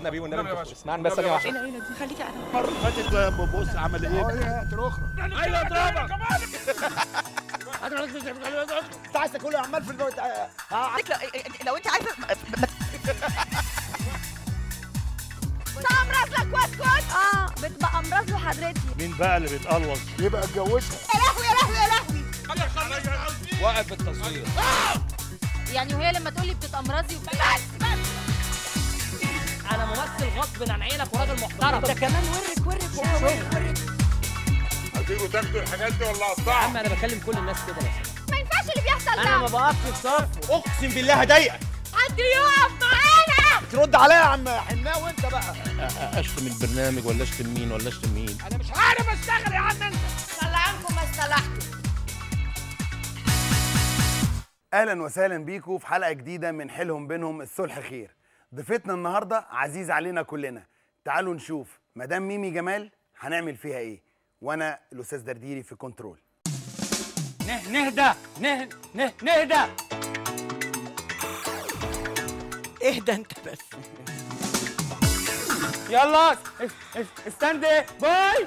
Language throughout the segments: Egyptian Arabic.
صلي بيه والنبي النبي يا باشا. اسمعني بس ثانيه واحده ايه ده خليك قاعده المره اللي فاتت بص عمل ايه ايوه اضربك انت عايز تاكله عمال في البيت آه، آه، عليك لو, لو انت عايزه امرز لك واسكت اه بتبقى امرز له حضرتي مين بقى اللي بيتقلوص يبقى اتجوزها يا لهوي يا لهوي يا لهوي وقف التصوير يعني وهي لما تقول لي بتتامرزي بس انا ممثل غصب عن عينك وراجل محترم ده كمان ورك ورك هو ورك ورك هتيجوا تاخدوا الحاجات دي ولا يا اقطعها عم انا بكلم كل الناس كده لو سمحت ما ينفعش اللي بيحصل انا ما ده بقفش في صف اقسم بالله هضايقك حد يقف معانا ترد عليا يا عم حناوي انت بقى اشتم البرنامج ولا اشتم مين ولا اشتم مين انا مش عارف اشتغل يا عم انت طلعانكم ما اصطلحتوا اهلا وسهلا بيكم في حلقه جديده من حيلهم بينهم الصلح خير ضيفتنا النهارده عزيز علينا كلنا تعالوا نشوف مدام ميمي جمال هنعمل فيها ايه وانا الاستاذ درديري في كنترول نه نهدى نه نه نهدى اهدى انت بس يلا اس- اس- استنى باي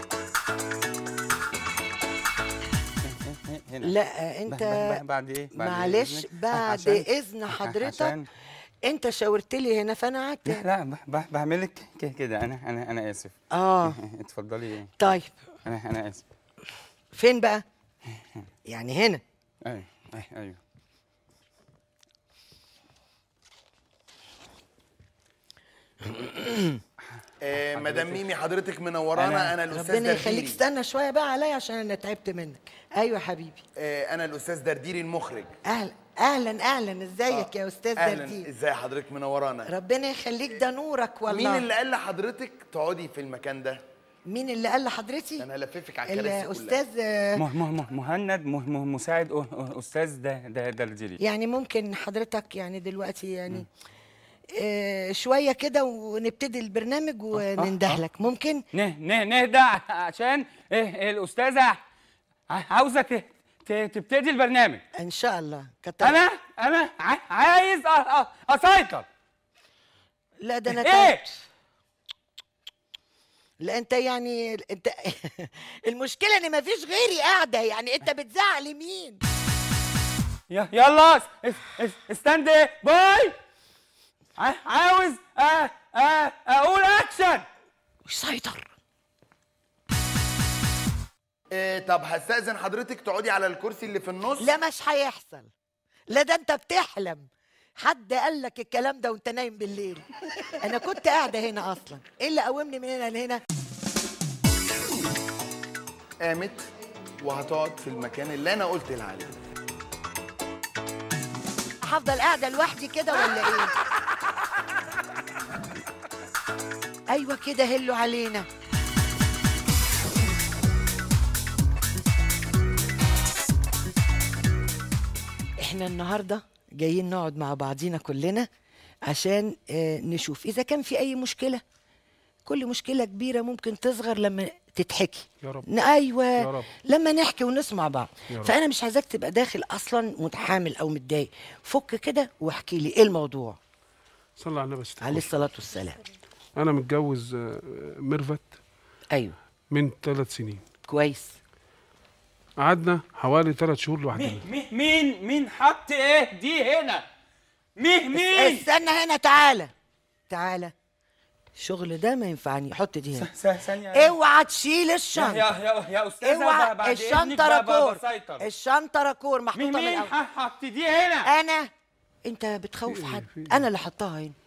لا انت بعد ايه بعد معلش إذنك؟ بعد عشان- اذن حضرتك عشان انت شاورت لي هنا فانا قعدت لا لا ب- ب- بعمل لك ك- كده انا انا انا اسف اه اتفضلي طيب انا انا اسف فين بقى يعني هنا ايوه أي- ايوه آه مدام ميمي حضرتك منورانا أنا- انا الاستاذ ربنا يخليك درديري استنى شويه بقى عليا عشان انا تعبت منك ايوه يا حبيبي آه انا الاستاذ درديري المخرج اهلا اهلا اهلا ازيك يا استاذ اهلا دردير ازاي حضرتك منورانا ربنا يخليك ده نورك والله مين اللي قال لحضرتك تقعدي في المكان ده مين اللي قال لحضرتي انا هلففك على الكراسي كلها الاستاذ آه، مه مه مه مهند مه مه مساعد أه- أه- استاذ ده ده درديري يعني ممكن حضرتك يعني دلوقتي يعني آه شويه كده ونبتدي البرنامج ونندهلك ممكن نه نه نهدى عشان إيه الاستاذه ع- عاوزه ت- ت- تبتدي البرنامج ان شاء الله كتر انا انا ع- عايز أ- أ- اسيطر لا ده انا ايه تعبت لا انت يعني انت المشكله ان مفيش غيري قاعده يعني انت بتزعل مين ي- يلا اس- اس- استنى باي ع- عاوز أ- أ- اقول اكشن سيطر آه طب هستأذن حضرتك تقعدي على الكرسي اللي في النص لا مش هيحصل لا ده انت بتحلم حد قال لك الكلام ده وانت نايم بالليل انا كنت قاعده هنا اصلا ايه اللي قومني من هنا لهنا قامت وهتقعد في المكان اللي انا قلت لها عليه هفضل قاعده لوحدي كده ولا ايه ايوه كده هلوا علينا احنا النهارده جايين نقعد مع بعضينا كلنا عشان آه، نشوف اذا كان في اي مشكله كل مشكله كبيره ممكن تصغر لما تتحكي يا رب. ن- ايوه يا رب. لما نحكي ونسمع بعض يا رب. فانا مش عايزاك تبقى داخل اصلا متحامل او متضايق فك كده واحكي لي ايه الموضوع صلى على النبي ستة عليه الصلاه والسلام انا متجوز آه، ميرفت ايوه من ثلاث سنين كويس قعدنا حوالي ثلاث شهور لوحدنا مين مين مين مين حط ايه دي هنا مين مين استنى هنا تعالى تعالى الشغل ده ما ينفعني حط دي هنا س- ثانيه اوعى تشيل يا الشنطه يا يا استاذه اوعى بعد الشنطه إذنك ب- ب- راكور بسيطر. الشنطه راكور مين محطوطه من مين الأول. ح- حط دي هنا انا انت بتخوف في إيه؟ حد في إيه؟ انا اللي حطاها هنا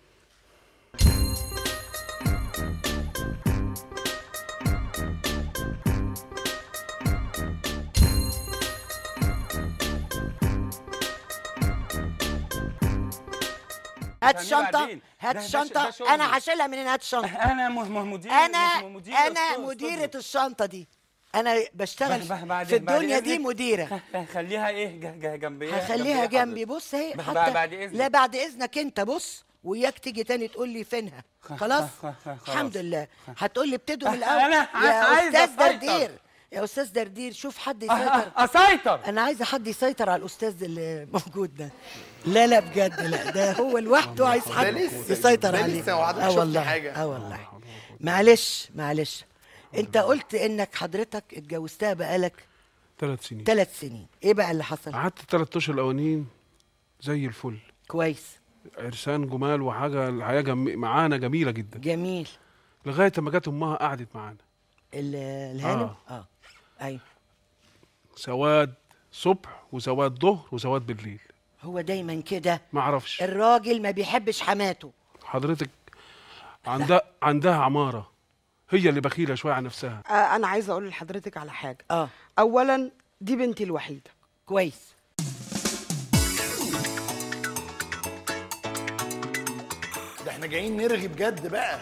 هات يعني الشنطه بعدين. هات ده- ده ش- الشنطه ده شغلي. انا هشيلها من هنا هات الشنطه انا م- م- مدير انا م- مدير انا أستاذ- مديره أستاذ. الشنطه دي انا بشتغل بعد- بعد- في بعد الدنيا دي إذنك. مديره خ- خليها ايه ج- ج- جنبي هخليها جنبي بص اهي ب- حتى بعد إذنك. لا بعد اذنك انت بص وياك تيجي تاني تقول لي فينها خلاص خ- خ- خلاص. الحمد لله هتقول لي ابتدوا من الاول أنا يا عايز استاذ أسيطر. دردير يا استاذ دردير شوف حد أ- يسيطر أ- اسيطر انا عايزه حد يسيطر على الاستاذ اللي موجود ده لا لا بجد لا ده هو لوحده عايز حد لسه- يسيطر ده عليه لسه وحضرتك اه شفتي والله حاجة. اه والله معلش معلش انت قلت انك حضرتك اتجوزتها بقالك ثلاث سنين ثلاث سنين ايه بقى اللي حصل قعدت ثلاث اشهر الاولانيين زي الفل كويس عرسان جمال وحاجه الحياه جم... معانا جميله جدا جميل لغايه ما جت امها قعدت معانا ال- الهانم آه. اه ايوه سواد صبح وسواد ظهر وسواد بالليل هو دايما كده ما اعرفش الراجل ما بيحبش حماته حضرتك عندها عندها عماره هي اللي بخيله شويه عن نفسها آه، انا عايزه اقول لحضرتك على حاجه اه اولا دي بنتي الوحيده كويس ده احنا جايين نرغي بجد بقى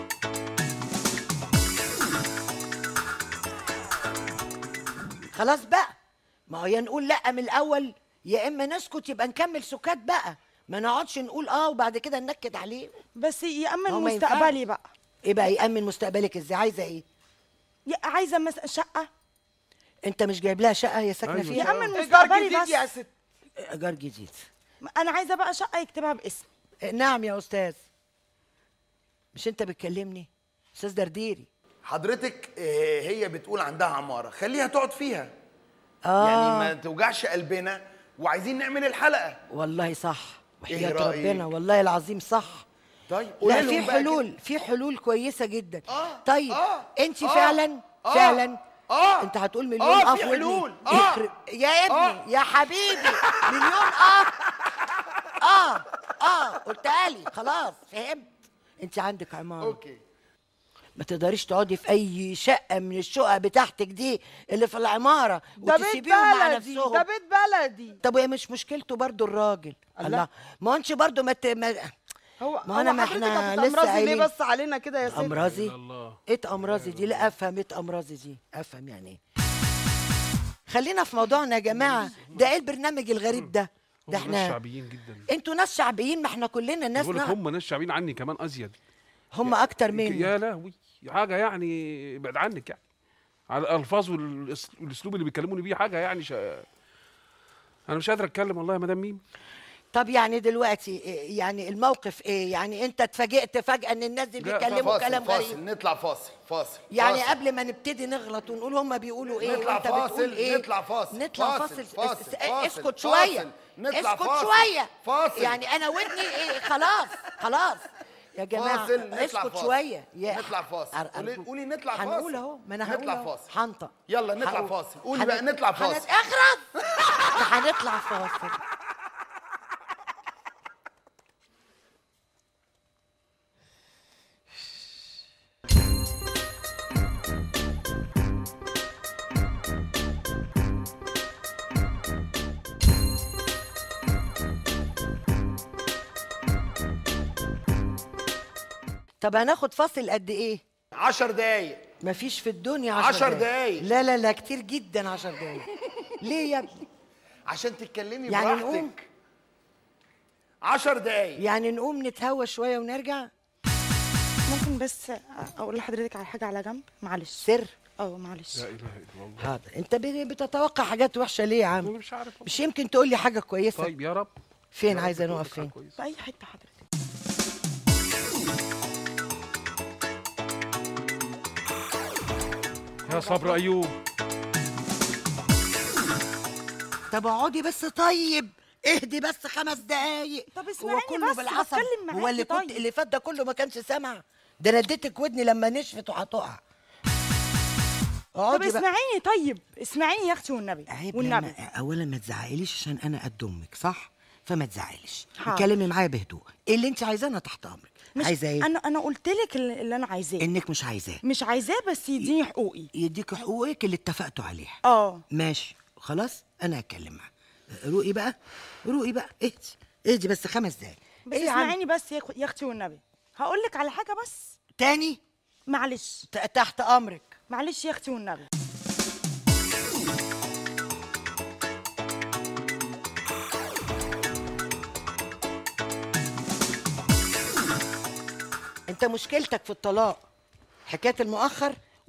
خلاص بقى ما هو يا نقول لا من الاول يا اما نسكت يبقى نكمل سكات بقى ما نقعدش نقول اه وبعد كده ننكد عليه بس يامن هو ما مستقبلي بقى ايه بقى يامن مستقبلك ازاي عايزه ايه يا- عايزه مثلا شقه انت مش جايب لها شقه هي ساكنه أيوة. فيها يامن مستقبلي بس يا ست ايجار جديد انا عايزه بقى شقه يكتبها باسمي آه، نعم يا استاذ مش انت بتكلمني استاذ درديري حضرتك آه، هي بتقول عندها عماره خليها تقعد فيها اه يعني ما توجعش قلبنا وعايزين نعمل الحلقه والله صح إيه وحياة رأيك؟ ربنا والله العظيم صح طيب قولي لا لهم في بقى كده. حلول في حلول كويسه جدا آه، طيب آه، انت آه، فعلا آه، فعلا آه، انت هتقول مليون آه، اه في في ودني. حلول، آه، يخرب- يا ابني آه. يا حبيبي مليون اه اه اه قلتها لي خلاص فهمت انت عندك عماره اوكي ما تقدريش تقعدي في اي شقه من الشقق بتاعتك دي اللي في العماره ده بيت وتسيبيهم مع بلدي نفسهم ده بيت بلدي طب وهي مش مشكلته برضو الراجل الله. الله ما هو انت برضو ما, ت... ما هو ما أنا هو ما حضرتك إحنا هتتأمرزي لسه ليه قايلين. بس علينا كده يا ست امراضي الله ايه امراضي دي لا افهم ايه امراضي دي افهم يعني ايه خلينا في موضوعنا يا جماعه ده ايه البرنامج الغريب ده ده هم ناس احنا شعبيين جدا انتوا ناس شعبيين ما احنا كلنا ناس بقول لك نعرف. هم ناس شعبيين عني كمان ازيد هم اكتر مني يا لهوي حاجه يعني بعد عنك يعني على الالفاظ والأس- والاسلوب اللي بيكلموني بيه حاجه يعني شا... انا مش قادر اتكلم والله يا مدام ميم طب يعني دلوقتي إيه- يعني الموقف ايه يعني انت اتفاجئت فجاه ان الناس دي لا، بيتكلموا فاصل كلام فاصل غريب نطلع فاصل فاصل يعني فاصل. قبل ما نبتدي نغلط ونقول هم بيقولوا ايه نطلع وانت بتقول فاصل ايه نطلع فاصل نطلع فاصل فاصل, فاصل اس- فاصل اسكت فاصل شويه نطلع اسكت فاصل شويه فاصل يعني انا ودني ايه خلاص خلاص يا جماعه فاصل نطلع اسكت فاصل. شويه يا نطلع فاصل. أر- قولي- أرجوك. قولي نطلع فاصل. هنقول اهو ما انا هقول نطلع أهو. فاصل. هنطق يلا نطلع هقول. فاصل. قولي هنت- بقى نطلع فاصل. هنت- اخرس هنطلع فاصل طب هناخد فاصل قد ايه 10 دقايق مفيش في الدنيا عشر, عشر دقايق. لا لا لا كتير جدا عشر دقايق ليه يا ابني عشان تتكلمي يعني براحتك نقوم؟ 10 دقايق يعني نقوم نتهوى شويه ونرجع ممكن بس اقول لحضرتك على حاجه على جنب معلش سر اه معلش لا اله الا الله حاضر انت ب- بتتوقع حاجات وحشه ليه يا انا عم مش عارف مش يمكن تقول لي حاجه كويسه طيب يا رب فين يا رب عايزه تقول نقف لك حاجة فين كويسة. في اي حته حضرتك يا صبر ايوب طب اقعدي بس طيب اهدي بس خمس دقايق طب هو اسمعيني كله بس، بالعصب بتكلم هو اللي معاكي كنت طيب. اللي فات ده كله ما كانش سامع ده انا اديتك ودني لما نشفت وهتقع طب اقعدي بقى اسمعيني طيب اسمعيني يا اختي والنبي عيب والنبي لما اولا ما تزعقليش عشان انا قد امك صح فما تزعقليش حاضر. اتكلمي معايا بهدوء ايه اللي انت عايزاه انا تحت امرك مش عايزه ايه انا انا قلت لك اللي اللي انا عايزاه انك مش عايزاه مش عايزاه بس يديني حقوقي يديك حقوقك اللي اتفقتوا عليها اه ماشي خلاص انا هتكلم معاه روقي بقى روقي بقى اهدي اهدي بس خمس دقايق بس إيه يا عم؟ اسمعيني بس يا أخ- يا اختي والنبي هقول لك على حاجه بس تاني معلش ت- تحت امرك معلش يا اختي والنبي انت مشكلتك في الطلاق حكايه المؤخر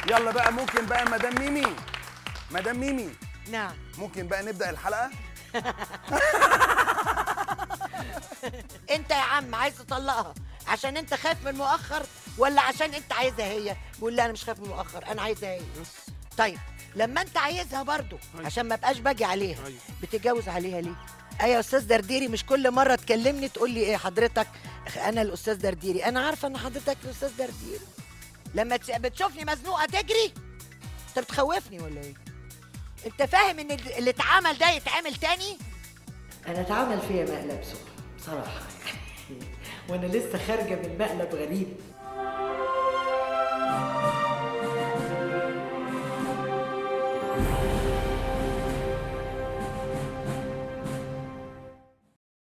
يلا بقى ممكن بقى مدام ميمي مدام ميمي نعم ممكن بقى نبدا الحلقه انت يا عم عايز تطلقها عشان انت خايف من مؤخر ولا عشان انت عايزها هي بقول لا انا مش خايف من مؤخر انا عايزها هي طيب لما انت عايزها برضو أيوة. عشان ما بقاش باجي عليها أيوة. بتتجوز عليها ليه ايوه يا استاذ درديري مش كل مره تكلمني تقول لي ايه حضرتك انا الاستاذ درديري انا عارفه ان حضرتك الاستاذ درديري لما تس- بتشوفني مزنوقه تجري انت بتخوفني ولا ايه انت فاهم ان اللي اتعمل ده يتعمل تاني انا اتعمل فيا مقلب سخن بصراحه وانا لسه خارجه من مقلب غريب